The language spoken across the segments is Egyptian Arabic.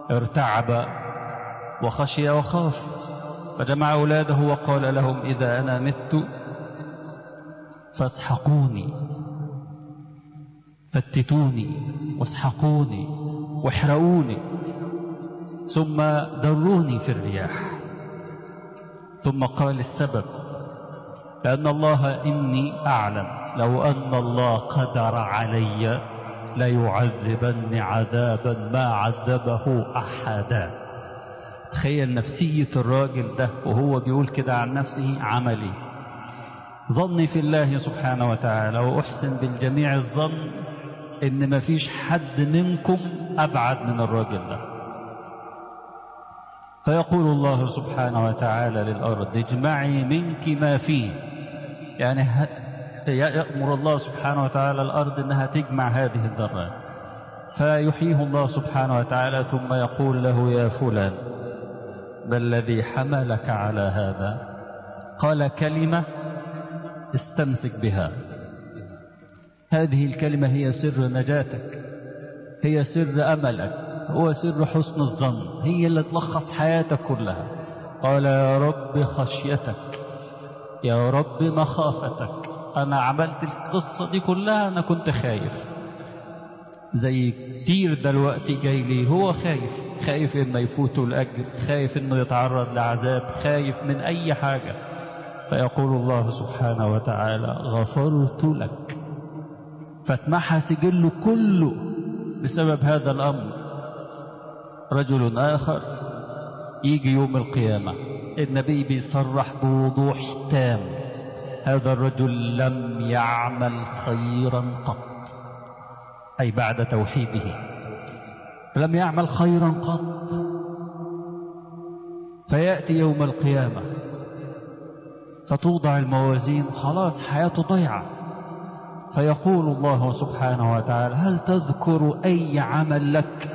ارتعب وخشي وخاف فجمع أولاده وقال لهم إذا أنا مت فاسحقوني فتتوني واسحقوني واحرقوني ثم دروني في الرياح ثم قال السبب لأن الله إني أعلم لو أن الله قدر علي ليعذبني عذابا ما عذبه أحدا تخيل نفسية الراجل ده وهو بيقول كده عن نفسه عملي ظني في الله سبحانه وتعالى وأحسن بالجميع الظن إن مفيش حد منكم أبعد من الراجل ده فيقول الله سبحانه وتعالى للأرض اجمعي منك ما فيه يعني يأمر الله سبحانه وتعالى الأرض أنها تجمع هذه الذرات فيحييه الله سبحانه وتعالى ثم يقول له يا فلان ما الذي حملك على هذا قال كلمة استمسك بها هذه الكلمة هي سر نجاتك هي سر أملك هو سر حسن الظن هي اللي تلخص حياتك كلها قال يا رب خشيتك يا رب مخافتك أنا عملت القصة دي كلها أنا كنت خايف زي كتير دلوقتي جاي لي هو خايف خايف إنه يفوته الأجر خايف إنه يتعرض لعذاب خايف من أي حاجة فيقول الله سبحانه وتعالى غفرت لك فاتمحى سجله كله بسبب هذا الأمر رجل آخر يجي يوم القيامة النبي بيصرح بوضوح تام هذا الرجل لم يعمل خيرا قط أي بعد توحيده لم يعمل خيرا قط فيأتي يوم القيامة فتوضع الموازين خلاص حياته ضيعة فيقول الله سبحانه وتعالى هل تذكر أي عمل لك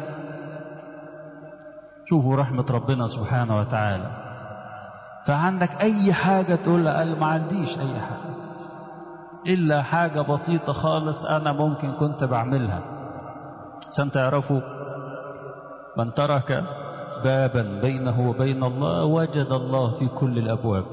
شوفوا رحمة ربنا سبحانه وتعالى فعندك أي حاجة تقول له ما عنديش أي حاجة إلا حاجة بسيطة خالص أنا ممكن كنت بعملها عشان تعرفوا من ترك بابا بينه وبين الله وجد الله في كل الأبواب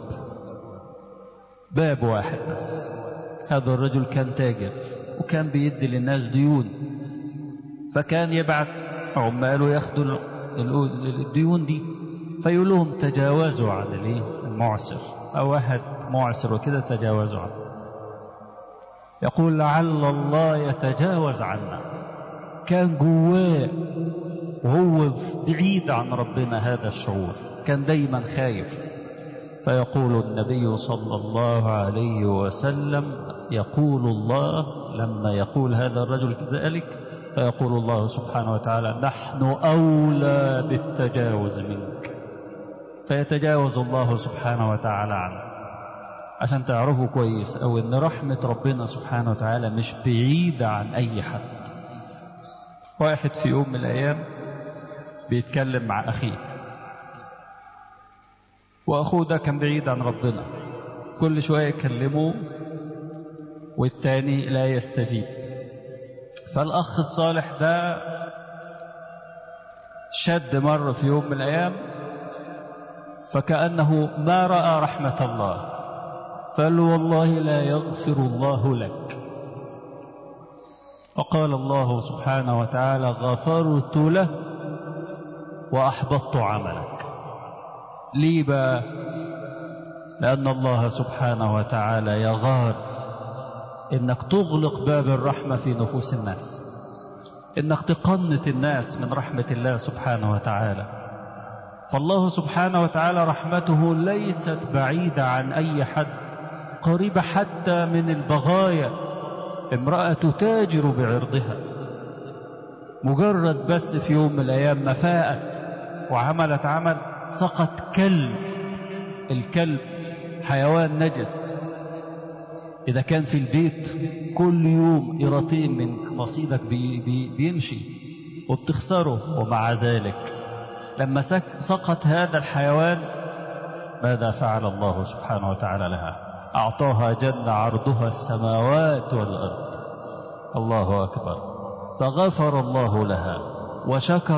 باب واحد بس هذا الرجل كان تاجر وكان بيدي للناس ديون فكان يبعث عماله ياخدوا الديون دي فيقول لهم تجاوزوا عن المعسر أو واحد معسر وكده تجاوزوا عنه يقول لعل الله يتجاوز عنا كان جواه وهو بعيد عن ربنا هذا الشعور كان دايما خايف فيقول النبي صلى الله عليه وسلم يقول الله لما يقول هذا الرجل كذلك فيقول الله سبحانه وتعالى نحن أولى بالتجاوز منك فيتجاوز الله سبحانه وتعالى عنه عشان تعرفوا كويس أو أن رحمة ربنا سبحانه وتعالى مش بعيدة عن أي حد واحد في يوم من الأيام بيتكلم مع أخيه وأخوه ده كان بعيد عن ربنا كل شوية يكلمه والتاني لا يستجيب فالأخ الصالح ده شد مرة في يوم من الأيام فكأنه ما رأى رحمة الله قال له والله لا يغفر الله لك وقال الله سبحانه وتعالى غفرت له وأحبطت عملك ليه بقى لأن الله سبحانه وتعالى يغار إنك تغلق باب الرحمة في نفوس الناس إنك تقنط الناس من رحمة الله سبحانه وتعالى فالله سبحانه وتعالى رحمته ليست بعيدة عن أي حد قريبة حتى من البغايا امرأة تتاجر بعرضها مجرد بس في يوم من الأيام ما فاءت وعملت عمل سقط كلب الكلب حيوان نجس إذا كان في البيت كل يوم قراطين من رصيدك بي بي بيمشي وبتخسره ومع ذلك لما سقط هذا الحيوان ماذا فعل الله سبحانه وتعالى لها أعطاها جنة عرضها السماوات والأرض الله أكبر فغفر الله لها وشكر